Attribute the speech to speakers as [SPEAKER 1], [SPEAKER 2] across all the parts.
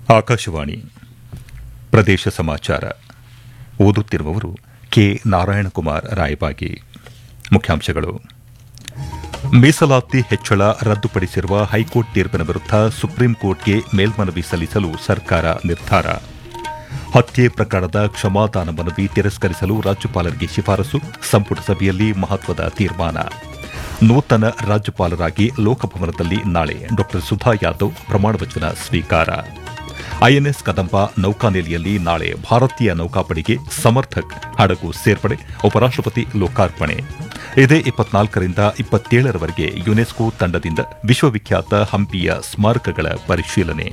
[SPEAKER 1] ಆಕಾಶವಾಣಿ ಪ್ರದೇಶ ಸಮಾಚಾರ ಓದುತ್ತಿರುವವರು ಕೆ ನಾರಾಯಣಕುಮಾರ್ ರಾಯಬಾಗಿ ಮುಖ್ಯಾಂಶಗಳು ಮೀಸಲಾತಿ ಹೆಚ್ಚಳ ರದ್ದುಪಡಿಸಿರುವ ಹೈಕೋರ್ಟ್ ತೀರ್ಪಿನ ವಿರುದ್ಧ ಸುಪ್ರೀಂ ಕೋರ್ಟ್ಗೆ ಮೇಲ್ಮನವಿ ಸಲ್ಲಿಸಲು ಸರ್ಕಾರ ನಿರ್ಧಾರ ಹತ್ಯೆ ಪ್ರಕರಣದ ಕ್ಷಮಾದಾನ ಮನವಿ ತಿರಸ್ಕರಿಸಲು ರಾಜ್ಯಪಾಲರಿಗೆ ಶಿಫಾರಸು ಸಂಪುಟ ಸಭೆಯಲ್ಲಿ ಮಹತ್ವದ ತೀರ್ಮಾನ ನೂತನ ರಾಜ್ಯಪಾಲರಾಗಿ ಲೋಕಭವನದಲ್ಲಿ ನಾಳೆ ಡಾ ಸುಧಾ ಯಾದವ್ ಪ್ರಮಾಣವಚನ ಸ್ವೀಕಾರ ಐಎನ್ಎಸ್ ಕದಂಬ ನೌಕಾನೆಲೆಯಲ್ಲಿ ನಾಳೆ ಭಾರತೀಯ ನೌಕಾಪಡೆಗೆ ಸಮರ್ಥಕ್ ಹಡಗು ಸೇರ್ಪಡೆ ಉಪರಾಷ್ಟಪತಿ ಲೋಕಾರ್ಪಣೆ ಇದೇ ಇಪ್ಪತ್ನಾಲ್ಕರಿಂದ ಇಪ್ಪತ್ತೇಳರವರೆಗೆ ಯುನೆಸ್ಕೋ ತಂಡದಿಂದ ವಿಶ್ವವಿಖ್ಯಾತ ಹಂಪಿಯ ಸ್ಮಾರಕಗಳ ಪರಿಶೀಲನೆ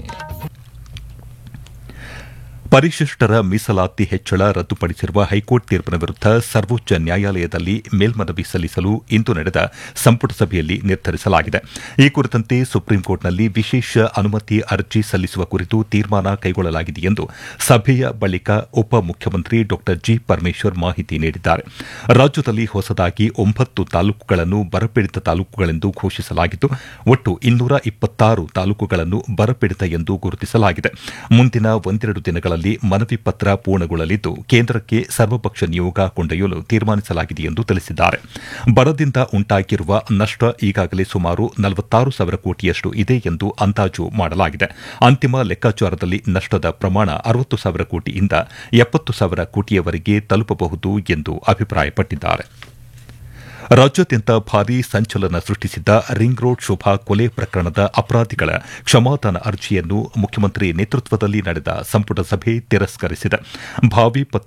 [SPEAKER 1] ಪರಿಶಿಷ್ಟರ ಮೀಸಲಾತಿ ಹೆಚ್ಚಳ ರದ್ದುಪಡಿಸಿರುವ ಹೈಕೋರ್ಟ್ ತೀರ್ಪಿನ ವಿರುದ್ಧ ಸರ್ವೋಚ್ಚ ನ್ಯಾಯಾಲಯದಲ್ಲಿ ಮೇಲ್ಮನವಿ ಸಲ್ಲಿಸಲು ಇಂದು ನಡೆದ ಸಂಪುಟ ಸಭೆಯಲ್ಲಿ ನಿರ್ಧರಿಸಲಾಗಿದೆ ಈ ಕುರಿತಂತೆ ಸುಪ್ರೀಂ ಕೋರ್ಟ್ನಲ್ಲಿ ವಿಶೇಷ ಅನುಮತಿ ಅರ್ಜಿ ಸಲ್ಲಿಸುವ ಕುರಿತು ತೀರ್ಮಾನ ಕೈಗೊಳ್ಳಲಾಗಿದೆ ಎಂದು ಸಭೆಯ ಬಳಿಕ ಉಪಮುಖ್ಯಮಂತ್ರಿ ಡಾ ಜಿ ಪರಮೇಶ್ವರ್ ಮಾಹಿತಿ ನೀಡಿದ್ದಾರೆ ರಾಜ್ಯದಲ್ಲಿ ಹೊಸದಾಗಿ ಒಂಬತ್ತು ತಾಲೂಕುಗಳನ್ನು ಬರಪೀಡಿತ ತಾಲೂಕುಗಳೆಂದು ಘೋಷಿಸಲಾಗಿದ್ದು ಒಟ್ಟು ಇನ್ನೂರ ಇಪ್ಪತ್ತಾರು ತಾಲೂಕುಗಳನ್ನು ಬರಪೀಡಿತ ಎಂದು ಗುರುತಿಸಲಾಗಿದೆ ಮುಂದಿನ ಒಂದೆರಡು ದಿನಗಳಲ್ಲಿ ಮನವಿ ಪತ್ರ ಪೂರ್ಣಗೊಳ್ಳಲಿದ್ದು ಕೇಂದ್ರಕ್ಕೆ ಸರ್ವಪಕ್ಷ ನಿಯೋಗ ಕೊಂಡೊಯ್ಯಲು ತೀರ್ಮಾನಿಸಲಾಗಿದೆ ಎಂದು ತಿಳಿಸಿದ್ದಾರೆ ಬರದಿಂದ ಉಂಟಾಗಿರುವ ನಷ್ಟ ಈಗಾಗಲೇ ಸುಮಾರು ನಲವತ್ತಾರು ಸಾವಿರ ಕೋಟಿಯಷ್ಟು ಇದೆ ಎಂದು ಅಂದಾಜು ಮಾಡಲಾಗಿದೆ ಅಂತಿಮ ಲೆಕ್ಕಾಚಾರದಲ್ಲಿ ನಷ್ಟದ ಪ್ರಮಾಣ ಅರವತ್ತು ಸಾವಿರ ಕೋಟಿಯಿಂದ ಎಪ್ಪತ್ತು ಸಾವಿರ ಕೋಟಿಯವರೆಗೆ ತಲುಪಬಹುದು ಎಂದು ಅಭಿಪ್ರಾಯಪಟ್ಟಿದ್ದಾರೆ ರಾಜ್ಯಾದ್ಯಂತ ಭಾರೀ ಸಂಚಲನ ಸೃಷ್ಟಿಸಿದ್ದ ರಿಂಗ್ ರೋಡ್ ಶೋಭಾ ಕೊಲೆ ಪ್ರಕರಣದ ಅಪರಾಧಿಗಳ ಕ್ಷಮಾದಾನ ಅರ್ಜಿಯನ್ನು ಮುಖ್ಯಮಂತ್ರಿ ನೇತೃತ್ವದಲ್ಲಿ ನಡೆದ ಸಂಪುಟ ಸಭೆ ತಿರಸ್ಕರಿಸಿದೆ ಭಾವಿ